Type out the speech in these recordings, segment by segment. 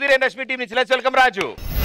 Heroine Rashmi team నుంచి let's welcome Raju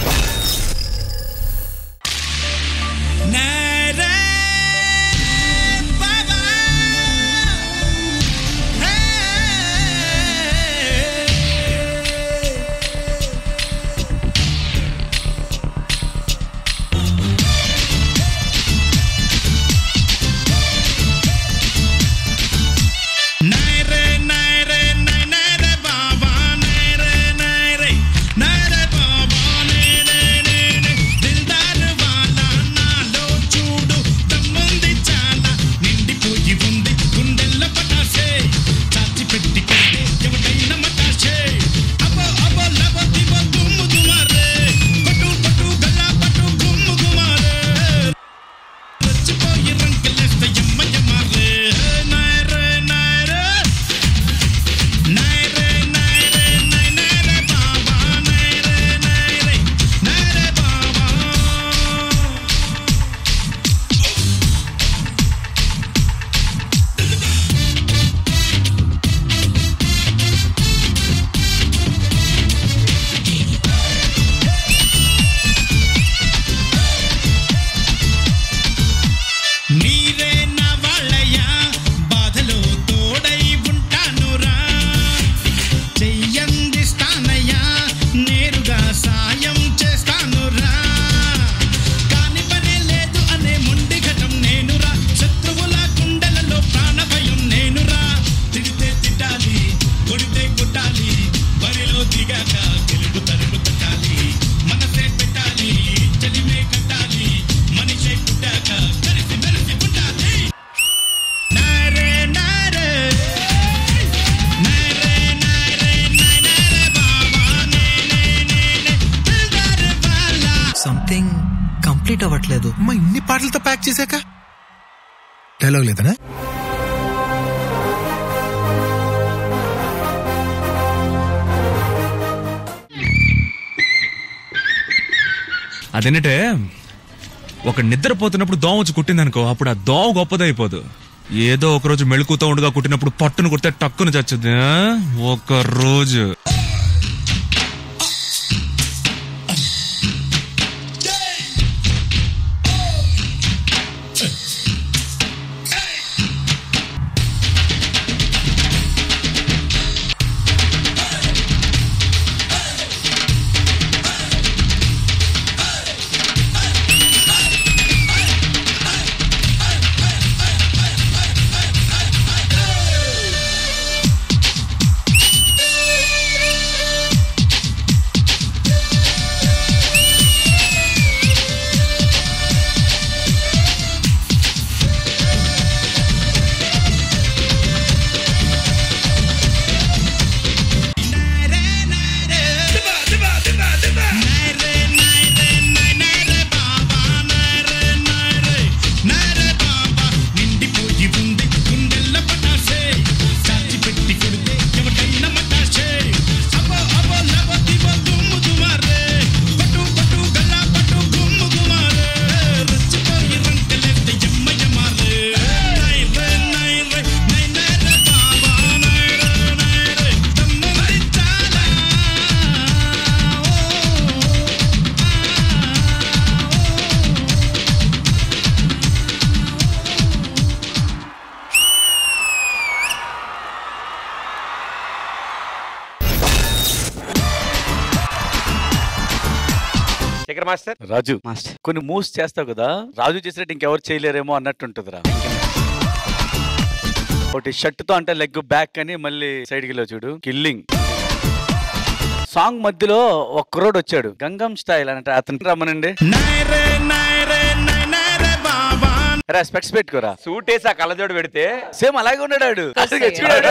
నీరే నా వాళ్ళయ్యా బాధలో తోడై ఉంటానురా చెయ్యందిస్తానయ్యా నేరుగా సాయం చేస్తానురా కాని పనే లేదు అనే మొండి ఘటం నేనురా శత్రువుల గుండెలలో ప్రాణభయం నేనురా తిడితే తిట్టాలి కొడితే కొట్టాలి బరిలో దిగాక గెలుపు తరుపు తట్టాలి మనసే పెట్టాలి చలిమే కట్టాలి మనిషే పుట్టాక కలిసి మెలిసి ఉండాలి నారే నారే నారే నారే నారే బాబా నేనే నేనే దిల్దార్ వాలా సంథింగ్ కంప్లీట్ అవ్వట్లేదు అమ్మా ఇన్ని పాటలతో ప్యాక్ చేశాక డైలాగ్ లేదనా అదేంటంటే ఒక నిద్రపోతున్నప్పుడు దోమ వచ్చి కుట్టిందనుకో అప్పుడు ఆ దోమ గొప్పదైపోదు ఏదో ఒక రోజు మెళుకుతో ఉండగా కుట్టినప్పుడు పట్టును కుడితే టక్కును చచ్చుద్ది ఆ? ఒక రోజు నిండిపోయి ఉంది గుండెల్ల పటాసే చాచి పెట్టి కొడితే ఎవడైనా మటాసే అబ్బో అబ్బో లబో దిబో దుమ్ము దుమారే పట్టు పట్టు గల్లా పట్టు గుమ్ము గుమారే రెచ్చిపోయి రంకెలేస్తే యమ్మ యమారే నైరే నైరే నైరే బాబా నైరే నైరే దమ్ముంది చాలా శేఖర్ మాస్టర్ రాజు కొన్ని మూవ్స్ చేస్తావు కదా రాజు చేసినట్టు ఇంకెవరు చేయలేరేమో అన్నట్టుంటుందిరా ఒకటి షర్ట్ తో అంటే లెగ్ బ్యాక్ అని మళ్ళీ సైడ్ కి చూడు కిల్లింగ్ సాంగ్ మధ్యలో ఒక కుర్రోడు వచ్చాడు గంగం స్టైల్ అంటే అతను రమ్మనండి నైరే నైరే నైరే బాబా రా స్పెక్స్ పెట్టుకోరా సూట్ వేసి ఆ కళ్ళజోడు పెడితే సేమ్ అలాగే ఉన్నాడు అసలు చూడాడు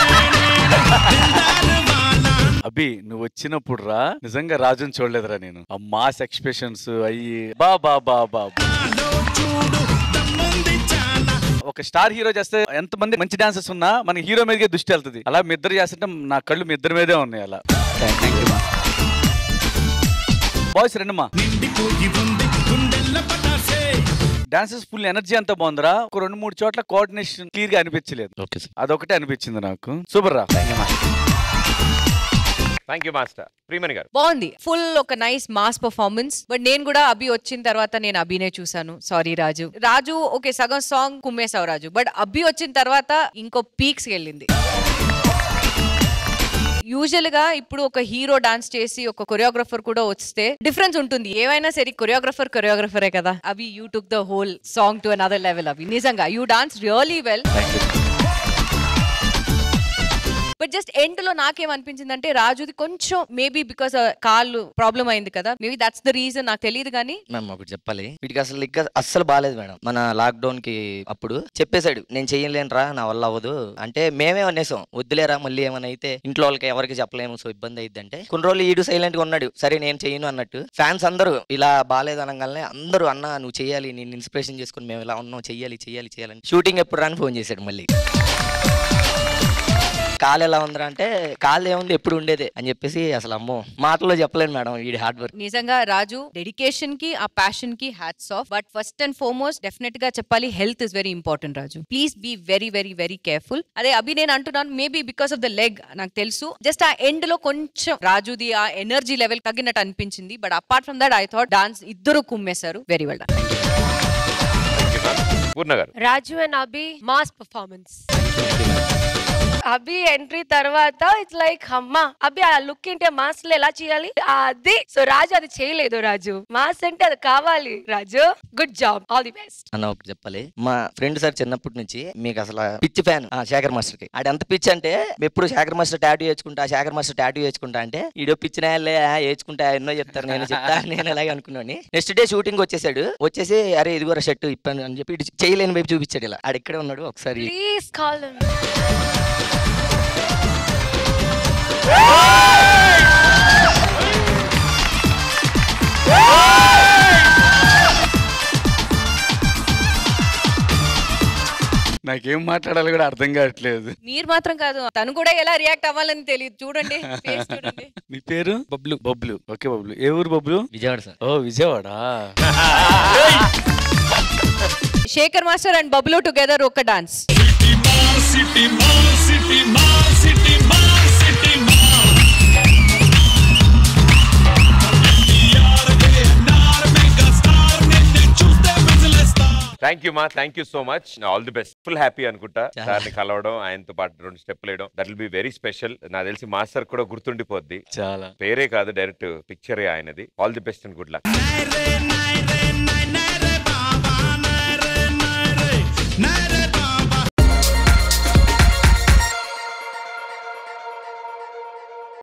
అభి నువ్వు వచ్చినప్పుడు రా నిజంగా రాజుని చూడలేదురా నేను ఆ మాస్ ఎక్స్ప్రెషన్స్ అయ్యి బా బా బా బా బా. ఒక స్టార్ హీరో చేస్తే ఎంత మంది మంచి డాన్సర్స్ ఉన్నా మన హీరో మీదకే దృష్టి వెళ్తుంది అలా మీ ఇద్దరు చేస్తుంటే నా కళ్ళు మీ ఇద్దరి మీదే ఉన్నాయి అలా బాయ్స్ రండమ్మా డాన్సెస్ ఫుల్ ఎనర్జీ అంతా బాగుందిరా ఒక రెండు మూడు చోట్ల కోఆర్డినేషన్ క్లియర్ గా అనిపించలేదు అదొకటే అనిపించింది నాకు సూపర్ రా థ్యాంక్ యూ మాస్టర్ ప్రియమణి గారు బాగుంది ఫుల్ ఒక నైస్ మాస్ పర్ఫార్మెన్స్ బట్ నేను కూడా అభి వచ్చిన తర్వాత నేను అభినే చూసాను సారీ రాజు రాజు ఓకే సగం సాంగ్ కుమ్మేశావు రాజు బట్ అభి వచ్చిన తర్వాత ఇంకో పీక్స్ వెళ్ళింది యూజువల్ గా ఇప్పుడు ఒక హీరో డాన్స్ చేసి ఒక కొరియోగ్రఫర్ కూడా వస్తే డిఫరెన్స్ ఉంటుంది ఏవైనా సరే కొరియోగ్రఫర్ కొరియోగ్రఫరే కదా అవి you took the whole song to another level అవి నిజంగా you dance really well but just end లో నాకేమనిపించింది అంటే రాజుది కొంచెం మేబీ బికాస్ కాళ్ళు ప్రాబ్లం అయింది కదా మేబీ దట్స్ ద రీజన్ నాకు తెలియదు కానీ మ్యామ్ ఒకటి చెప్పాలి వీటికి అసలు ఇంకా అస్సలు బాగాలేదు మేడం మన లాక్డౌన్ కి అప్పుడు చెప్పేశాడు నేను చెయ్యలేనురా నా వల్ల అవ్వదు అంటే మేమే అనేసాం వద్దులేరా మళ్ళీ ఏమైనా అయితే ఇంట్లో వాళ్ళకి ఎవరికి చెప్పలేము సో ఇబ్బంది అయింది అంటే కొన్ని రోజులు ఈడు సైలెంట్ గా ఉన్నాడు సరే నేను చెయ్యను అన్నట్టు ఫ్యాన్స్ అందరూ ఇలా బాగాలేదు అనగానే అందరూ అన్న నువ్వు చెయ్యాలి నేను ఇన్స్పిరేషన్ చేసుకుని మేము ఇలా ఉన్నాం చెయ్యాలి చెయ్యాలి చెయ్యాలని షూటింగ్ ఎప్పుడు రాని ఫోన్ చేశాడు మళ్ళీ కాలు ఎలా ఉందిరా అంటే కాలు ఏముంది ఎప్పుడు ఉండేదే అని చెప్పేసి అసలు అమ్మో మాటల్లో చెప్పలేను మేడం వీడి హార్డ్ వర్క్ నిజంగా రాజు డెడికేషన్ కి ఆ ప్యాషన్ కి hats off but first and foremost డెఫినెట్ గా చెప్పాలి health is very important Raju please be very very very careful అదే అభి నేను అంటున్నాను maybe because of the leg నాకు తెలుసు జస్ట్ ఆ ఎండ్ లో కొంచెం రాజుది ఆ ఎనర్జీ లెవెల్ తగ్గినట్టు అనిపించింది but apart from that I thought dance ఇద్దరు కుమ్మేశారు వెరీ వెల్ పూర్ణ గారు Raju and Abhi mass performance Abhi entry తర్వాత ఇట్స్ లైక్ అమ్మ అభి ఆ లుక్ ఏంటి మాస్ లో ఎలా చేయాలి అది సో రాజు అది చేయలేదు రాజు మాస్ అంటే అది కావాలి Raju good job all the best అన్న ఒకటి చెప్పాలి మా ఫ్రెండ్ సార్ చిన్నప్పటి నుంచి మీకు అసలు పిచ్చి ఫ్యాన్ శేఖర్ మాస్టర్ కి ఆడు ఎంత పిచ్చి అంటే ఎప్పుడు శేఖర్ మాస్టర్ టాటూ వేసుకుంటా శేఖర్ మాస్టర్ టాటూ వేసుకుంటా అంటే ఈడో పిచ్చి నాయలే వేసుకుంటా ఎన్నో చెప్తారు నేను చెప్తా నేను అలాగే అనుకున్నాను నెక్స్ట్ డే షూటింగ్ వచ్చేసాడు వచ్చేసి అరే ఇదిగోరా షర్ట్ ఇప్పాను అని చెప్పి ఇటు చేయలేని వైపు చూపించాడు ఇలా ఆడు ఇక్కడే ఉన్నాడు ఒకసారి ప్లీజ్ కాల్ నాకేం మాట్లాడాలి కూడా అర్థం కావట్లేదు మీరు మాత్రం కాదు తను కూడా ఎలా రియాక్ట్ అవ్వాలని తెలియదు చూడండి face చూడండి నీ పేరు బబ్లు బబ్లు ఓకే బబ్లు ఏ ఊరు బబ్లు విజయవాడ సార్ ఓ Vijayawada Shekhar master and Bablu together ఒక డాన్స్ థ్యాంక్ యూ మా thank you so much all the best full happy అనుకుంటా సార్ని కలవడం ఆయనతో పాటు రెండు స్టెప్లు వేయడం that will be very special నాకు తెలిసి మాస్టర్ కూడా గుర్తుండిపోద్ది చాలా పేరే కాదు డైరెక్ట్ పిక్చరే ఆయనది all the best and good luck నాయరే